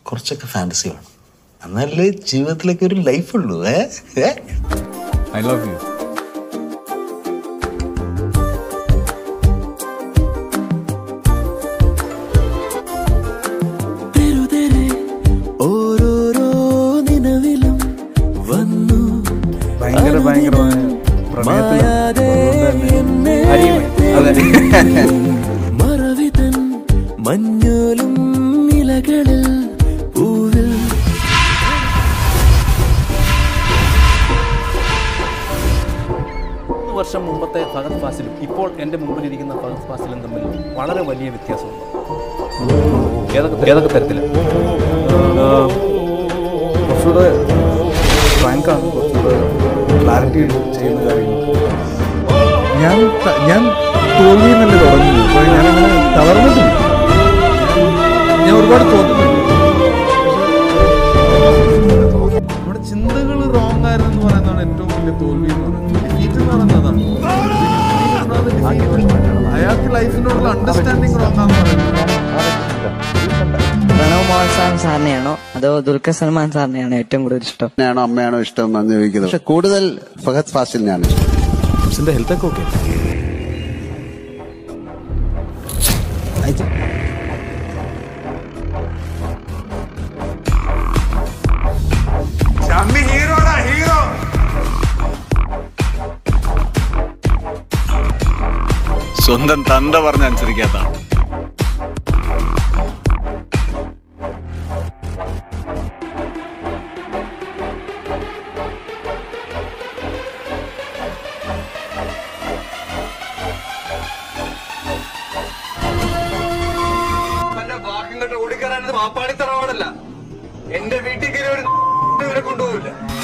കുറച്ചൊക്കെ ഫാൻറ്റസി വേണം എന്നാലേ ജീവിതത്തിലേക്ക് ഒരു ലൈഫ് ഉള്ളൂ ഏ ഏ ഐ ലവ് യു തെരുതെരെ ഓരോരോ നിലവിലും വന്നു ഭയങ്കര ഭയങ്കരമായ പ്രണയത്തിലാണ് എന്നെ മറവിതൻ മഞ്ഞോലും ഇലകളിൽ പൂവിൽ മൂന്ന് വർഷം മുമ്പത്തെ ഫഹദ് ഫാസിലും ഇപ്പോൾ എൻ്റെ മുമ്പിലിരിക്കുന്ന ഫഹദ് ഫാസിലും തമ്മിൽ വളരെ വലിയ വ്യത്യാസമുണ്ട് ഏതൊക്കെ ഏതൊക്കെ തരത്തിൽ കുറച്ചുകൂടെ ഫ്രാങ്കാണ് കുറച്ചുകൂടെ ക്ലാരിറ്റി ചെയ്യുന്ന കാര്യങ്ങൾ ഞാൻ ത- ഞാൻ തോൽവി എന്നല്ലേ തുടങ്ങുന്നത് അപ്പോൾ ഞാനങ്ങനെ തളർന്നിട്ടില്ല ഞാൻ ഒരുപാട് തോന്നിട്ടുണ്ട് നമ്മുടെ ചിന്തകൾ റോങ് ആയിരുന്നു എന്ന് പറയുന്നതാണ് ഏറ്റവും വലിയ തോൽവി എന്ന് പറയുന്നത് ഡിഫീറ്റ് എന്ന് പറയുന്നത് അതാണ് അയാൾക്ക് ലൈഫിനോടുള്ള അണ്ടർസ്റ്റാൻഡിങ് റോങ് ആണെന്ന് പറയുന്നത് പ്രണവ് മോഹൻ സാറിനെയാണോ അതോ ദുൽഖർ സൽമാൻ സാറിനെയാണോ ഏറ്റവും കൂടുതൽ ഇഷ്ടം അച്ഛനാണോ അമ്മയാണോ ഇഷ്ടം എന്നാണ് ചോദിക്കുന്നത് പക്ഷെ കൂടുതൽ ഫഹദ് ഫാസിലിനെയാണ് ഇഷ്ടം അച്ഛൻ്റെ ഹെൽത്തൊക്കെ ഓക്കെ സ്വന്തം തന്ത പറഞ്ഞ അനുസരിക്കാത്ത വാക്കും കണ്ട് ഓടിക്കറാനത് മാപ്പാടി തറവാടല്ല എന്റെ വീട്ടിൽ കയറി ഒരു ഇവരെ കൊണ്ടുപോകില്ല